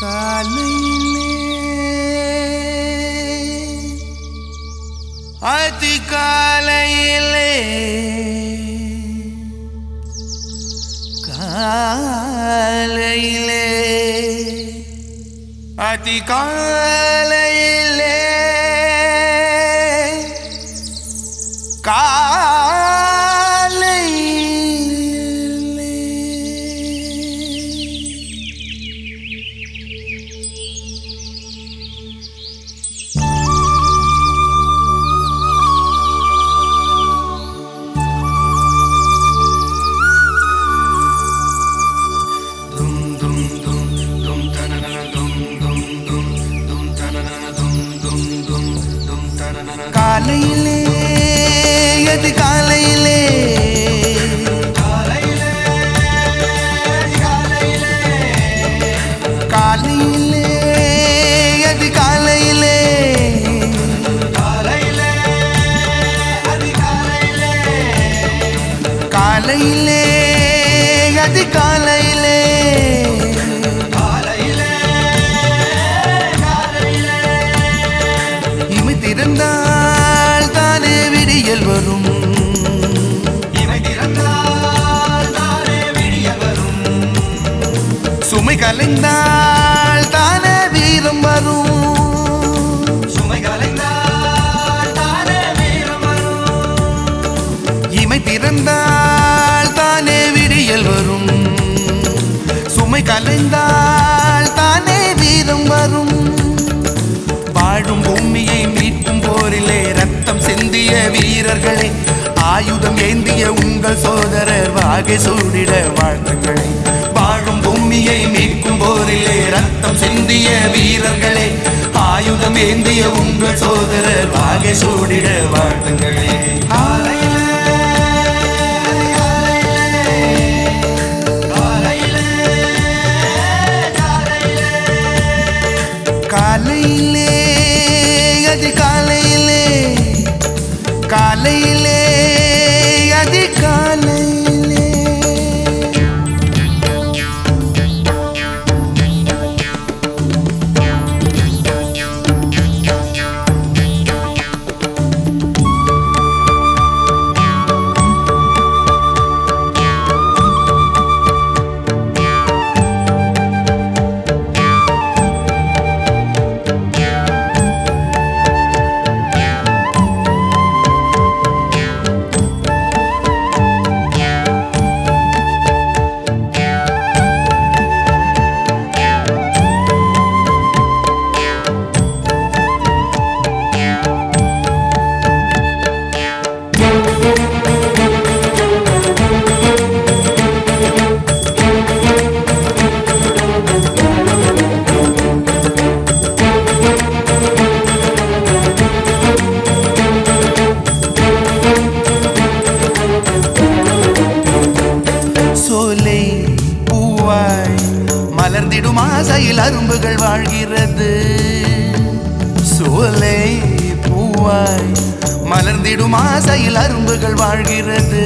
காலையிலே அதிகாலையிலே காலையிலே அதிகாலையிலே காலையிலே காலையிலே அது காலையிலே காலையிலே அது காலையிலே காலையிலே அது காலையிலே இமை திறந்தால் தானே விடியல் வரும் சுமை கலைந்தால் தானே வீரம் வரும் இமை திறந்தால் தானே விடியல் வரும் சுமை கலைந்தால் தானே வீரம் வரும் வாழும் பூமியை மீட்கும் போரிலே ரத்தம் சிந்திய வீரர்களே ஆயுதம் ஏந்திய உங்கள் சோதரர் வாகை சூடிட வாழ்த்துக்களே வாழும் பூமியை மீட்கும் போரிலே ரத்தம் சிந்திய வீரர்களே ஆயுதம் ஏந்திய உங்கள் சோதரர் வாகை சூடிட வாழ்த்துக்களே காலையிலே அது காலையிலே காலையிலே அது காலையிலே சோலை பூவாய் மலர்ந்திடும் ஆசையில் அரும்புகள் வாழ்கிறது சோலை பூவாய் மலர்ந்திடும் ஆசையில் அரும்புகள் வாழ்கிறது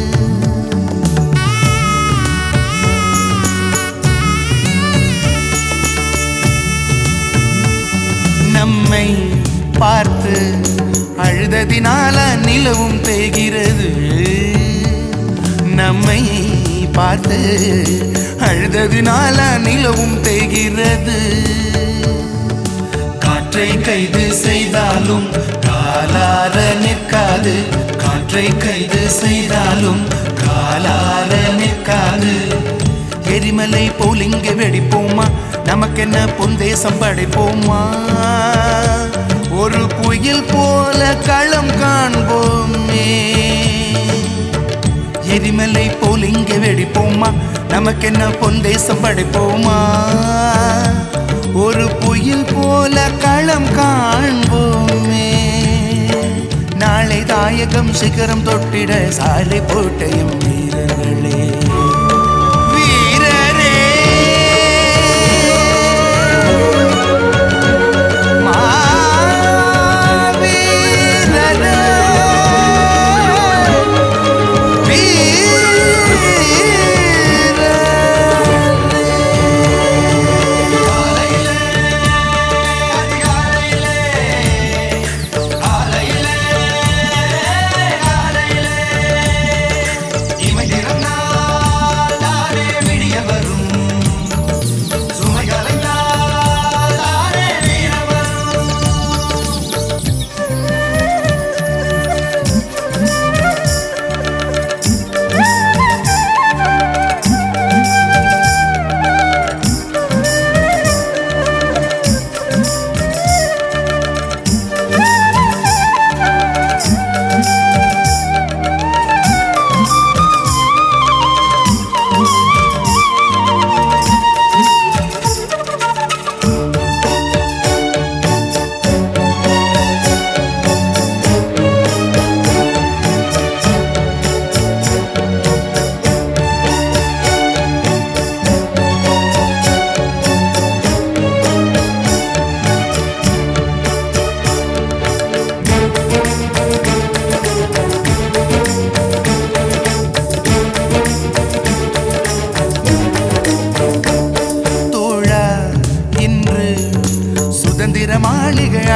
நம்மை பார்த்து அழுததினால நிலவும் தேய்கிறது நம்மை பார்த்து அழுததினால நிலவும் தேய்கிறது காற்றை கைது செய்தாலும் காலார நிற்காது காற்றை கைது செய்தாலும் காலார நிற்காது எரிமலை போல் இங்கே வெடிப்போமா நமக்கென்ன பொந்தேசம் படைப்போமா ஒரு புயல் போல களம் காண்போமே எரிமலை போல் இங்கே வெடிப்போமா நமக்கென்ன பொந்தேசம் படைப்போமா ஒரு புயல் போல களம் காண்போமே நாளை தாயகம் சிகரம் தொட்டிட சாலை போட்டையும் வீரர்களே வீரரே மாவீரரே வீரரே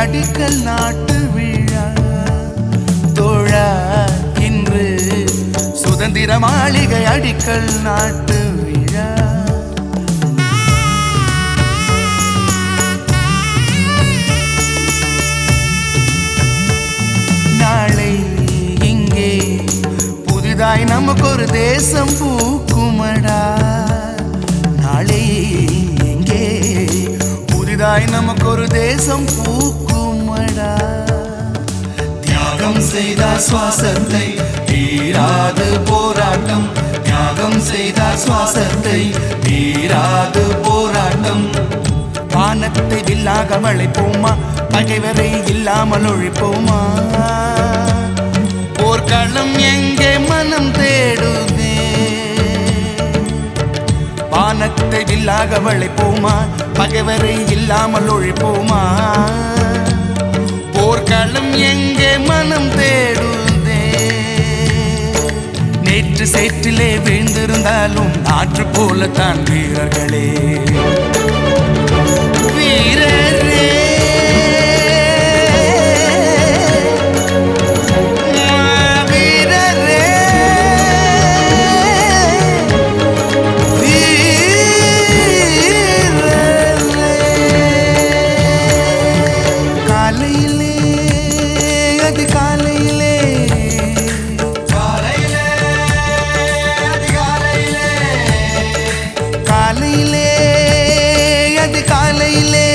அடிக்கல் நாட்டு விழா தோழா இன்று சுதந்திர மாளிகை அடிக்கல் நாட்டு விழா நாளை இங்கே புதிதாய் நமக்கு ஒரு தேசம் பூக்குமடா நாளை இங்கே புதிதாய் நமக்கு ஒரு தேசம் பூக்குமடா தியாகம் செய்தார் சுவாசத்தை தீராது போராட்டம் தியாகம் செய்தார் சுவாசத்தை தீராது போராட்டம் வானத்தை வில்லாக வளைப்போமா பகைவரை இல்லாமல் ஒழிப்போமா போர்க்களம் எங்கே மனம் தேடுதே வானத்தை வில்லாக வளைப்போமா பகைவரை இல்லாமல் ஒழிப்போமா போர்க்களம் எங்கே மனம் தேடுதே நேற்று சேற்றிலே வீழ்ந்திருந்தாலும் ஆற்று போலத்தான் வீரர்களே வீரரே வீரரே வீரரே காலையிலே அது காலையிலே காலையிலே அது காலையிலே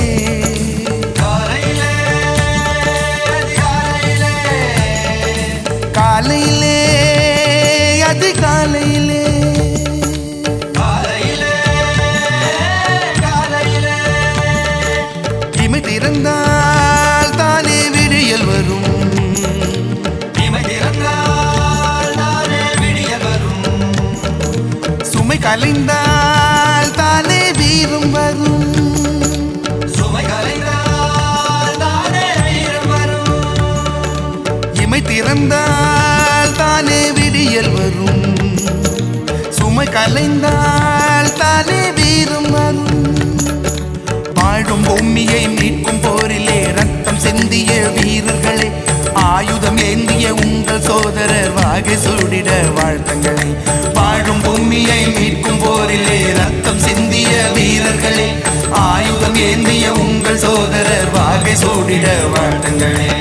காலையிலே அது காலையிலே இமை திறந்தால் தானே விடியல் வரும் சுமை கலைந்தால் தானே வீரம் வரும் இமை திறந்தால் தானே விடியல் வரும் சுமை கலைந்தால் தானே வீரம் வரும் வாழும் பூமியை மீட்கும் போரிலே ரத்தம் சிந்திய வீரர்களே ஆயுதம் ஏந்திய உங்கள் சோதரர் வாகை சூடிட வாழ்த்தங்களே வாழும் பூமியை மீட்கும் போரிலே ரத்தம் சிந்திய வீரர்களே ஆயுதம் ஏந்திய உங்கள் சோதரர் வாகை சூடிட வாழ்த்தங்களே